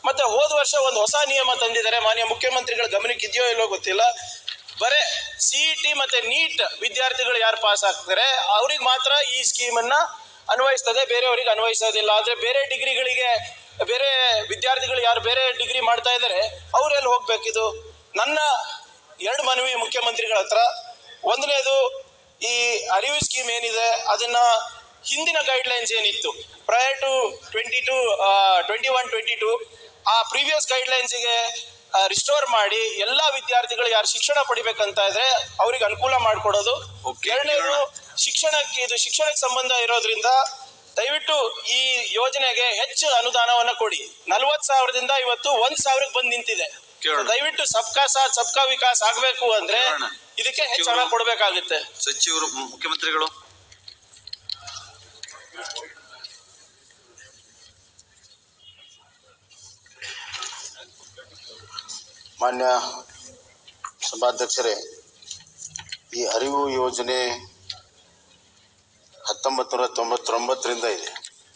ಮತ್ತೆ ಹೋದ ವರ್ಷ ಒಂದು ಹೊಸ ನಿಯಮ ತಂದಿದ್ದಾರೆ ಮಾನ್ಯ ಮುಖ್ಯಮಂತ್ರಿಗಳ ಗಮನಕ್ಕೆ ಇದೆಯೋ ಇಲ್ಲೋ ಗೊತ್ತಿಲ್ಲ ಬರೇ ಸಿಇಟಿ ಮತ್ತೆ ನೀಟ್ ವಿದ್ಯಾರ್ಥಿಗಳು ಯಾರು ಪಾಸ್ ಆಗ್ತಾರೆ ಅವ್ರಿಗೆ ಮಾತ್ರ ಈ ಸ್ಕೀಮನ್ನ ಅನ್ವಯಿಸ್ತದೆ ಬೇರೆಯವರಿಗೆ ಅನ್ವಯಿಸೋದಿಲ್ಲ ಆದ್ರೆ ಬೇರೆ ಡಿಗ್ರಿಗಳಿಗೆ ಬೇರೆ ವಿದ್ಯಾರ್ಥಿಗಳು ಯಾರು ಬೇರೆ ಡಿಗ್ರಿ ಮಾಡ್ತಾ ಇದ್ದಾರೆ ಅವ್ರೆಲ್ಲಿ ಹೋಗ್ಬೇಕಿದು ನನ್ನ ಎರಡು ಮನವಿ ಮುಖ್ಯಮಂತ್ರಿಗಳ ಹತ್ರ ಒಂದನೇದು ಈ ಅರಿವು ಸ್ಕೀಮ್ ಏನಿದೆ ಅದನ್ನ ಹಿಂದಿನ ಗೈಡ್ಲೈನ್ಸ್ ಏನಿತ್ತು prior to twenty two twenty one twenty two ಆ ಪ್ರೀವಿಯಸ್ ಗೈಡ್ಲೈನ್ಸ್ಗೆ ರಿಸ್ಟೋರ್ ಮಾಡಿ ಎಲ್ಲಾ ವಿದ್ಯಾರ್ಥಿಗಳು ಯಾರು ಶಿಕ್ಷಣ ಪಡಿಬೇಕಂತ ಇದ್ರೆ ಅವ್ರಿಗೆ ಅನುಕೂಲ ಮಾಡಿಕೊಡೋದು Okay, ಎರಡನೇದು ಶಿಕ್ಷಣಕ್ಕೆ ಇದು ಶಿಕ್ಷಣಕ್ಕೆ ಸಂಬಂಧ ಇರೋದ್ರಿಂದ ದಯವಿಟ್ಟು ಈ ಯೋಜನೆಗೆ ಹೆಚ್ಚು ಅನುದಾನವನ್ನ ಕೊಡಿ ನಲ್ವತ್ ಸಾವಿರದಿಂದ ಇವತ್ತು ಒಂದ್ ಸಾವಿರಕ್ಕೆ ಬಂದು ನಿಂತಿದೆ ಕೇಳೋಣ. ದಯವಿಟ್ಟು ಸಬ್ಕಾ ಸಾಥ್ ಸಬ್ಕಾ ವಿಕಾಸ್ ಆಗ್ಬೇಕು ಅಂದ್ರೆ ಕೇಳೋಣ. ಇದಕ್ಕೆ ಹೆಚ್ಚು ಹಣ ಕೊಡ್ಬೇಕಾಗುತ್ತೆ ಸಚಿವರು ಮುಖ್ಯಮಂತ್ರಿಗಳು ಮಾನ್ಯ ಸಭಾಧ್ಯಕ್ಷರೇ ಈ ಅರಿವು ಯೋಜನೆ ಹತ್ತೊಂಬತ್ತು ನೂರ ತೊಂಬತ್ತೊಂಬತ್ತರಿಂದ ಇದೆ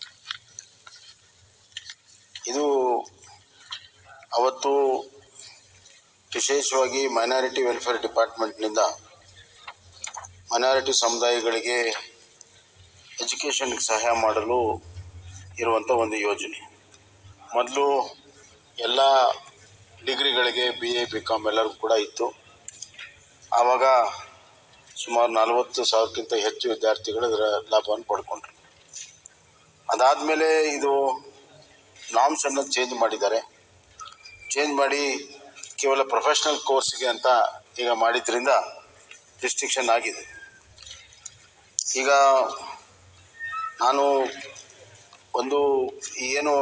ಇದು ಅವತ್ತು ವಿಶೇಷವಾಗಿ ಮೈನಾರಿಟಿ ವೆಲ್ಫೇರ್ ಡಿಪಾರ್ಟ್ಮೆಂಟ್ನಿಂದ ಮೈನಾರಿಟಿ ಸಮುದಾಯಗಳಿಗೆ ಎಜುಕೇಷನ್ಗೆ ಸಹಾಯ ಮಾಡಲು ಇರುವಂಥ ಒಂದು ಯೋಜನೆ ಮೊದಲು ಎಲ್ಲ ಡಿಗ್ರಿಗಳಿಗೆ ಬಿ ಎ ಬಿ ಕಾಮ್ ಎಲ್ಲರಿಗೂ ಕೂಡ ಇತ್ತು ಆವಾಗ ಸುಮಾರು ನಲವತ್ತು ಸಾವಿರಕ್ಕಿಂತ ಹೆಚ್ಚು ವಿದ್ಯಾರ್ಥಿಗಳು ಇದರ ಲಾಭವನ್ನು ಪಡ್ಕೊಂಡ್ರು ಅದಾದಮೇಲೆ ಇದು ನಾಮ್ಸ್ ಅನ್ನು ಚೇಂಜ್ ಮಾಡಿದ್ದಾರೆ ಚೇಂಜ್ ಮಾಡಿ ಕೇವಲ ಪ್ರೊಫೆಷ್ನಲ್ ಕೋರ್ಸ್ಗೆ ಅಂತ ಈಗ ಮಾಡಿದ್ರಿಂದ ರಿಸ್ಟ್ರಿಕ್ಷನ್ ಆಗಿದೆ ಈಗ ನಾನು ಒಂದು ಏನು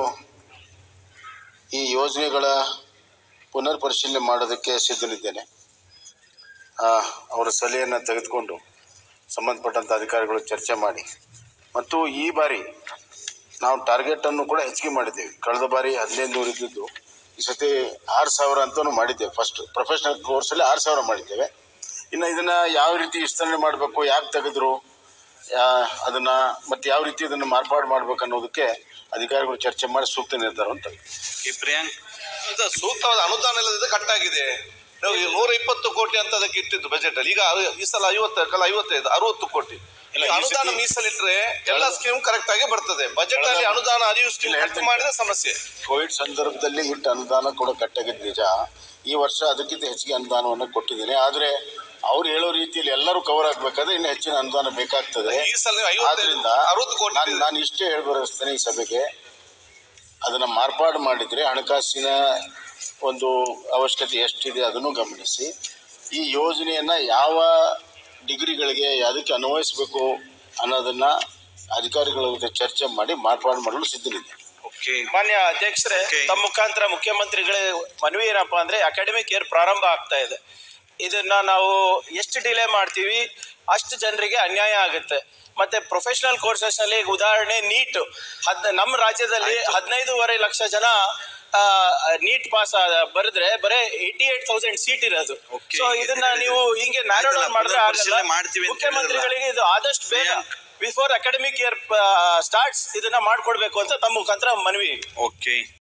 ಈ ಯೋಜನೆಗಳ ಪುನರ್ ಪರಿಶೀಲನೆ ಮಾಡೋದಕ್ಕೆ ಸಿದ್ಧನಿದ್ದೇನೆ ಆ, ಅವರ ಸಲಹೆಯನ್ನು ತೆಗೆದುಕೊಂಡು ಸಂಬಂಧಪಟ್ಟಂಥ ಅಧಿಕಾರಿಗಳು ಚರ್ಚೆ ಮಾಡಿ ಮತ್ತು ಈ ಬಾರಿ ನಾವು ಟಾರ್ಗೆಟನ್ನು ಕೂಡ ಹೆಚ್ಚಿಗೆ ಮಾಡಿದ್ದೇವೆ ಕಳೆದ ಬಾರಿ ಹದಿನೈದು ನೂರು ಇದ್ದಿದ್ದು ಈ ಸತಿ ಆರು ಸಾವಿರ ಅಂತಲೂ ಮಾಡಿದ್ದೇವೆ ಫಸ್ಟ್ ಪ್ರೊಫೆಷ್ನಲ್ ಕೋರ್ಸಲ್ಲಿ ಆರು ಸಾವಿರ ಮಾಡಿದ್ದೇವೆ ಇನ್ನು ಇದನ್ನು ಯಾವ ರೀತಿ ವಿಸ್ತರಣೆ ಮಾಡಬೇಕು ಯಾಕೆ ತೆಗೆದ್ರು ಯಾ- ಅದನ್ನ ಮತ್ತೆ ಯಾವ ರೀತಿ ಇದನ್ನು ಮಾರ್ಪಾಡು ಮಾಡ್ಬೇಕು ಅನ್ನೋದಕ್ಕೆ ಅಧಿಕಾರಿಗಳು ಚರ್ಚೆ ಮಾಡಿ ಸೂಕ್ತ ನಿರ್ಧಾರವನ್ನು ತೆಗೆದು ಈ ಪ್ರಿಯಾಂಕ್ ಇದು ಸೂಕ್ತವಾದ ಅನುದಾನ ಇಲ್ಲದಿದ್ರೆ ಕಟ್ಟಾಗಿದೆ ನಾವು ಈ ನೂರ ಇಪ್ಪತ್ತು ಕೋಟಿ ಅಂತ ಅದಕ್ಕೆ ಇಟ್ಟಿದ್ದು ಬಜೆಟ್ ಅಲ್ಲಿ ಈಗ ಅದು- ಈ ಸಲ ಐವತ್ತು ಕಲ ಐವತ್ತೈದು ಅರವತ್ತು ಕೋಟಿ ಇಲ್ಲ, ಈ ಈ ಅನುದಾನ ಸತಿ- ಮೀಸಲಿಟ್ರೆ ಎಲ್ಲ ಸ್ಕೀಮ್ ಕರೆಕ್ಟ್ ಆಗಿ ಬರ್ತದೆ ಬಜೆಟ್ ಅಲ್ಲಿ ಅನುದಾನ ಅರಿವು ಸ್ಕೀಮ್ ಇಲ್ಲ, ಕಟ್ ಹೇಳ್ತೀನಿ. ಮಾಡಿದ್ರೆ ಸಮಸ್ಯೆ ಕೋವಿಡ್ ಸಂದರ್ಭದಲ್ಲಿ ಇಟ್ಟು ಅನುದಾನ ಕೂಡ ಕಟ್ಟಾಗಿದ್ದು ನಿಜ ಈ ವರ್ಷ ಅದಕ್ಕಿಂತ ಹೆಚ್ಚಿಗೆ ಅನುದಾನವನ್ನು ಕೊಟ್ಟಿದ್ದೀನಿ ಆದರೆ ಅವ್ರು ಹೇಳೋ ರೀತಿಯಲ್ಲಿ ಎಲ್ಲರೂ ಕವರ್ ಆಗಬೇಕಾದ್ರೆ ಇನ್ನು ಹೆಚ್ಚಿನ ಅನುದಾನ ಬೇಕಾಗ್ತದೆ ಈ ಸಲ ಐವತ್ತೈದು ಆದ್ರಿಂದ ಅರವತ್ತು ಕೋಟಿ ನಾನು ನಾನು ಇಷ್ಟೇ ಹೇಳ್ಬರಿಸ್ತೇನೆ ಈ ಸಭೆಗೆ ಅದನ್ನು ಮಾರ್ಪಾಡು ಮಾಡಿದರೆ ಹಣಕಾಸಿನ ಒಂದು ಅವಶ್ಯಕತೆ ಎಷ್ಟಿದೆ ಅದನ್ನು ಗಮನಿಸಿ ಈ ಯೋಜನೆಯನ್ನು ಯಾವ ಡಿಗ್ರಿಗಳಿಗೆ ಅದಕ್ಕೆ ಅನ್ವಯಿಸಬೇಕು ಅನ್ನೋದನ್ನ ಅಧಿಕಾರಿಗಳ ಜೊತೆ ಚರ್ಚೆ ಮಾಡಿ ಮಾರ್ಪಾಡು ಮಾಡಲು ಸಿದ್ಧನಿದೆ ಓಕೆ ಮಾನ್ಯ ಅಧ್ಯಕ್ಷರೇ Okay. ತಮ್ಮ ಮುಖಾಂತರ ಮುಖ್ಯಮಂತ್ರಿಗಳೇ ಮನವಿ ಏನಪ್ಪಾ ಅಂದ್ರೆ ಅಕಾಡೆಮಿಕ್ ಇಯರ್ ಪ್ರಾರಂಭ ಆಗ್ತಾ ಇದೆ ಇದನ್ನ ನಾವು ಎಷ್ಟು ಡಿಲೇ ಮಾಡ್ತೀವಿ ಅಷ್ಟು ಜನರಿಗೆ ಅನ್ಯಾಯ ಆಗುತ್ತೆ ಮತ್ತೆ ಪ್ರೊಫೆಷನಲ್ ಕೋರ್ಸಸ್ ನಲ್ಲಿ ಈಗ ಉದಾಹರಣೆ ನೀಟ್ ಹದ್ ನಮ್ಮ ರಾಜ್ಯದಲ್ಲಿ ಹದಿನೈದೂವರೆ ಲಕ್ಷ ಜನ ನೀಟ್ ಪಾಸ್ ಬರೆದ್ರೆ ಬರೇ ಏಯ್ಟಿ ಏಟ್ ತೌಸಂಡ್ ಸೀಟ್ ಇರೋದು Okay. ಸೊ ಇದನ್ನ ನೀವು ಹಿಂಗೆ ನ್ಯಾರೋ ಆಯ್ತಲ್ಲ, ಡೌನ್ ಮಾಡಿದ್ರೆ ಪರಿಶೀಲನೆ ಆಗಲ್ಲ ಮಾಡ್ತೀವಿ ಅಂತ ಮುಖ್ಯಮಂತ್ರಿಗಳಿಗೆ ಇದು ಆದಷ್ಟು ಬೇಗ Priyank. Before academic year starts ಇದನ್ನ ಮಾಡ್ಕೊಡ್ಬೇಕು ಅಂತ ತಮ್ಮ ಮುಖಾಂತರ ಮನವಿ ಓಕೆ